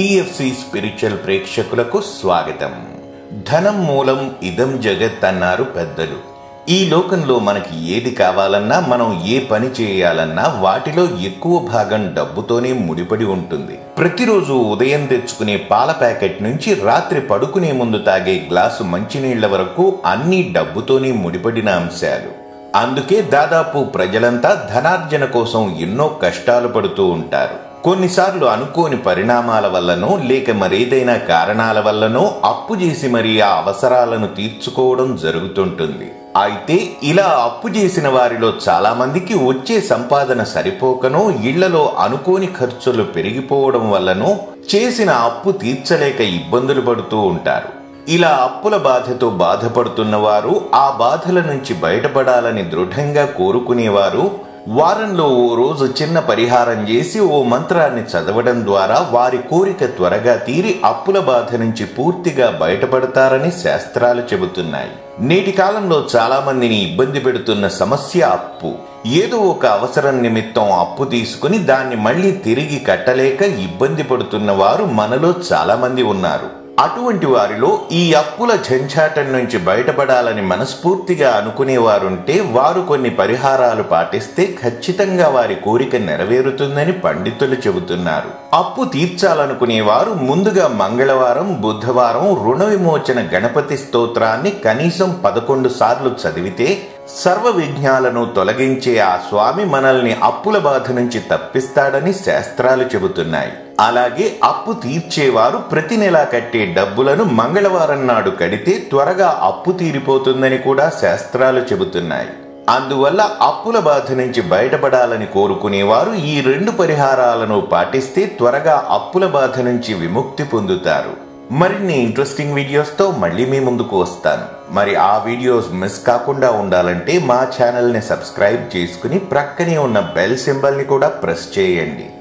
TFC spiritual ప్రేక్షకులకు స్వాగతం ధనం మూలం ఇదం జగత్ అన్నారు పెద్దలు ఈ లోకంలో మనకి ఏది కావాలన్నా మనం ఏ పని చేయాలన్నా వాటిలో ఎక్కువ భాగం డబ్బుతోనే ముడిపడి ఉంటుంది ప్రతిరోజు ఉదయం తెచ్చుకునే పాల ప్యాకెట్ నుంచి రాత్రి పడుకునే ముందు తాగే గ్లాసు మంచినీళ్ల వరకు అన్నీ డబ్బుతోనే ముడిపడిన అంశాలు అందుకే దాదాపు ప్రజలంతా ధనార్జన కోసం ఎన్నో కష్టాలు పడుతూ ఉంటారు కొన్నిసార్లు అనుకోని పరిణామాల వల్లనో లేక మరేదైనా కారణాల వల్లనో అప్పు చేసి మరి ఆ అవసరాలను తీర్చుకోవడం జరుగుతుంటుంది అయితే ఇలా అప్పు చేసిన వారిలో చాలా మందికి వచ్చే సంపాదన సరిపోకనో ఇళ్లలో అనుకోని ఖర్చులు పెరిగిపోవడం వల్లనో చేసిన అప్పు తీర్చలేక ఇబ్బందులు పడుతూ ఉంటారు ఇలా అప్పుల బాధతో బాధపడుతున్న వారు ఆ బాధల నుంచి బయటపడాలని దృఢంగా కోరుకునేవారు వారంలో ఓ రోజు చిన్న పరిహారం చేసి ఓ మంత్రాన్ని చదవడం ద్వారా వారి కోరిక త్వరగా తీరి అప్పుల బాధ నుంచి పూర్తిగా బయటపడతారని శాస్త్రాలు చెబుతున్నాయి నేటి కాలంలో చాలా మందిని ఇబ్బంది పెడుతున్న సమస్య అప్పు ఏదో ఒక అవసరం నిమిత్తం అప్పు తీసుకుని దాన్ని మళ్ళీ తిరిగి కట్టలేక ఇబ్బంది పడుతున్న వారు మనలో చాలా మంది ఉన్నారు అటువంటి వారిలో ఈ అప్పుల ఝంఝాటం నుంచి బయటపడాలని మనస్ఫూర్తిగా అనుకునేవారుంటే వారు కొన్ని పరిహారాలు పాటిస్తే ఖచ్చితంగా వారి కోరిక నెరవేరుతుందని పండితులు చెబుతున్నారు అప్పు తీర్చాలనుకునేవారు ముందుగా మంగళవారం బుధవారం రుణ విమోచన గణపతి స్తోత్రాన్ని కనీసం పదకొండు సార్లు చదివితే సర్వ విఘ్నాలను తొలగించే ఆ స్వామి మనల్ని అప్పుల బాధ నుంచి తప్పిస్తాడని శాస్త్రాలు చెబుతున్నాయి అలాగే అప్పు తీర్చేవారు ప్రతి నెలా కట్టే డబ్బులను మంగళవారం నాడు కడితే త్వరగా అప్పు తీరిపోతుందని కూడా శాస్త్రాలు చెబుతున్నాయి అందువల్ల అప్పుల బాధ నుంచి బయటపడాలని కోరుకునేవారు ఈ రెండు పరిహారాలను పాటిస్తే త్వరగా అప్పుల బాధ నుంచి విముక్తి పొందుతారు మరిన్ని ఇంట్రెస్టింగ్ వీడియోస్తో మళ్ళీ మీ ముందుకు వస్తాను మరి ఆ వీడియోస్ మిస్ కాకుండా ఉండాలంటే మా ఛానల్ని సబ్స్క్రైబ్ చేసుకుని ప్రక్కనే ఉన్న బెల్ సింబల్ని కూడా ప్రెస్ చేయండి